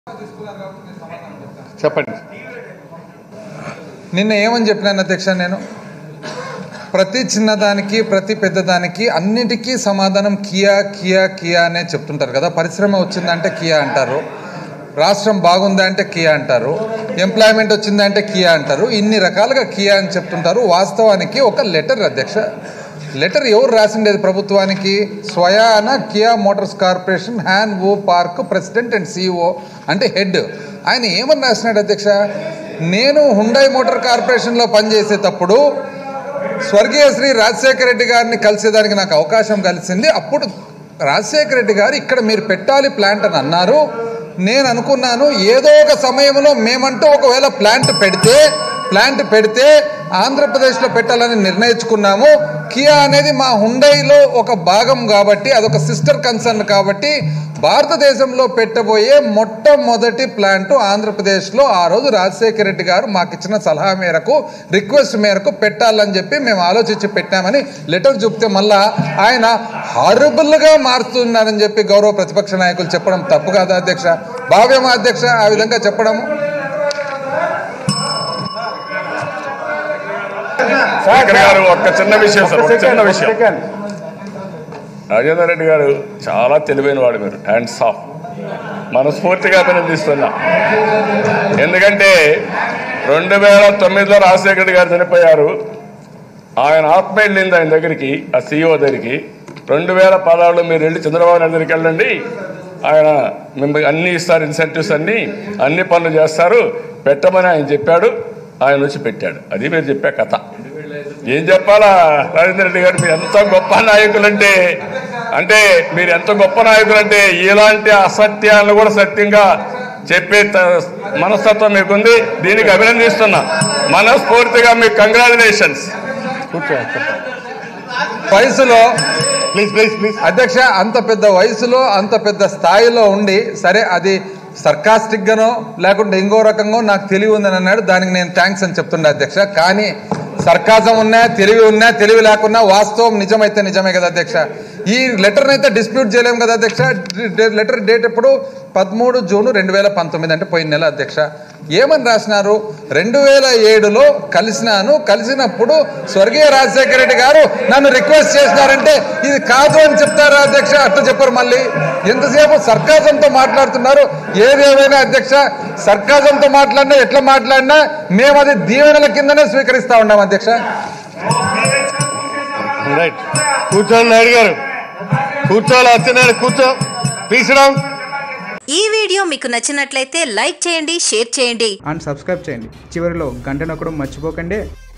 చెప్పండి నిన్న ఏమని చెప్పినాను అధ్యక్ష నేను ప్రతి చిన్నదానికి ప్రతి పెద్దదానికి అన్నిటికీ సమాధానం కియా కియా కియా అనే చెప్తుంటారు కదా పరిశ్రమ వచ్చిందంటే కియా అంటారు రాష్ట్రం బాగుందా అంటే కియా అంటారు ఎంప్లాయ్మెంట్ వచ్చిందంటే కియా అంటారు ఇన్ని రకాలుగా కియా అని చెప్తుంటారు వాస్తవానికి ఒక లెటర్ అధ్యక్ష లెటర్ ఎవరు రాసిండేది ప్రభుత్వానికి స్వయాన Kia motors corporation Han Woo Park president and CEO అంటే హెడ్ ఆయన ఏమని రాసినాడు అధ్యక్ష నేను హుండై మోటార్ కార్పొరేషన్లో పనిచేసేటప్పుడు స్వర్గీయ శ్రీ రాజశేఖర రెడ్డి గారిని కలిసేదానికి నాకు అవకాశం కలిసింది అప్పుడు రాజశేఖర రెడ్డి గారు ఇక్కడ మీరు పెట్టాలి ప్లాంట్ అని అన్నారు నేను అనుకున్నాను ఏదో ఒక సమయంలో మేమంటూ ఒకవేళ ప్లాంట్ పెడితే ప్లాంట్ పెడితే ఆంధ్రప్రదేశ్లో పెట్టాలని నిర్ణయించుకున్నాము కియా అనేది మా హుండైలో ఒక భాగం కాబట్టి అదొక సిస్టర్ కన్సర్న్ కాబట్టి భారతదేశంలో పెట్టబోయే మొట్టమొదటి ప్లాంట్ ఆంధ్రప్రదేశ్లో ఆ రోజు రాజశేఖర రెడ్డి గారు మాకు ఇచ్చిన సలహా మేరకు రిక్వెస్ట్ మేరకు పెట్టాలని చెప్పి మేము ఆలోచించి పెట్టామని లెటర్ చూపితే మళ్ళా ఆయన హారబుల్గా మారుతున్నారని చెప్పి గౌరవ ప్రతిపక్ష నాయకులు చెప్పడం తప్పు కాదా అధ్యక్ష భావ్యమా అధ్యక్ష ఆ విధంగా చెప్పడము శేఖర్ గారు ఒక్క చిన్న విషయం సార్ ఒక చిన్న విషయం రాజేందర్ రెడ్డి గారు చాలా తెలివైన వాడు మీరు హ్యాండ్స్ ఆఫ్ మనస్ఫూర్తిగా అభినందిస్తున్నా ఎందుకంటే రెండు వేల తొమ్మిదిలో రాజశేఖర రెడ్డి గారు చనిపోయారు ఆయన ఆత్మ వెళ్ళింది ఆయన దగ్గరికి ఆ సీఈఓ దగ్గరికి రెండు వేల పదహారులో మీరు వెళ్ళి చంద్రబాబు నాయుడు దగ్గరికి వెళ్ళండి ఆయన మిమ్మల్ని అన్ని ఇస్తారు ఇన్సెంటివ్స్ అన్ని అన్ని పనులు చేస్తారు పెట్టమని ఆయన చెప్పాడు ఆయన వచ్చి పెట్టాడు అది మీరు చెప్పే కథ ఏం చెప్పాలా రాజేంద్ర రెడ్డి గారు మీరు ఎంత గొప్ప నాయకులంటే అంటే మీరు ఎంత గొప్ప నాయకులంటే ఇలాంటి అసత్యాలను కూడా సత్యంగా చెప్పే త- మనస్తత్వం మీకుంది దీనికి అభినందిస్తున్నా మనస్ఫూర్తిగా మీకు కంగ్రాచులేషన్స్ వయసులో ప్లీజ్ ప్లీజ్ ప్లీజ్ అధ్యక్ష అంత పెద్ద వయసులో అంత పెద్ద స్థాయిలో ఉండి సరే అది సర్కాస్టిక్ గానో లేకుంటే ఇంకో రకంగా నాకు తెలివి ఉందని అన్నాడు దానికి నేను థ్యాంక్స్ అని చెప్తుండే అధ్యక్ష కానీ సర్కాజం ఉన్నా తెలివి ఉన్నా తెలివి లేకున్నా వాస్తవం నిజమైతే నిజమే కదా అధ్యక్ష ఈ లెటర్ని అయితే డిస్ప్యూట్ చేయలేము కదా అధ్యక్ష లెటర్ డేట్ ఎప్పుడు పదమూడు జూన్ రెండు వేల పంతొమ్మిది అంటే పోయిన నెల అధ్యక్ష ఏమని రాసినారు రెండు వేల ఏడులో కలిసినాను కలిసినప్పుడు స్వర్గీయ రాజశేఖర రెడ్డి గారు నన్ను రిక్వెస్ట్ చేసినారంటే ఇది కాదు అని చెప్తారా అధ్యక్ష అట్లా చెప్పారు మళ్ళీ ఎంతసేపు సర్కాజంతో మాట్లాడుతున్నారు ఏదేమైనా అధ్యక్ష సర్కాజంతో మాట్లాడినా ఎట్లా మాట్లాడినా మేము అది దీవెనల కిందనే స్వీకరిస్తా ఉన్నాం అధ్యక్ష రైట్ కూర్చోండి నాయుడు గారు కూర్చోవాలి అచ్చెన్నాయుడు కూర్చో తీసడం ఈ వీడియో మీకు నచ్చినట్లయితే లైక్ చేయండి షేర్ చేయండి అండ్ సబ్స్క్రైబ్ చేయండి చివరిలో గంట నొక్కడం మర్చిపోకండి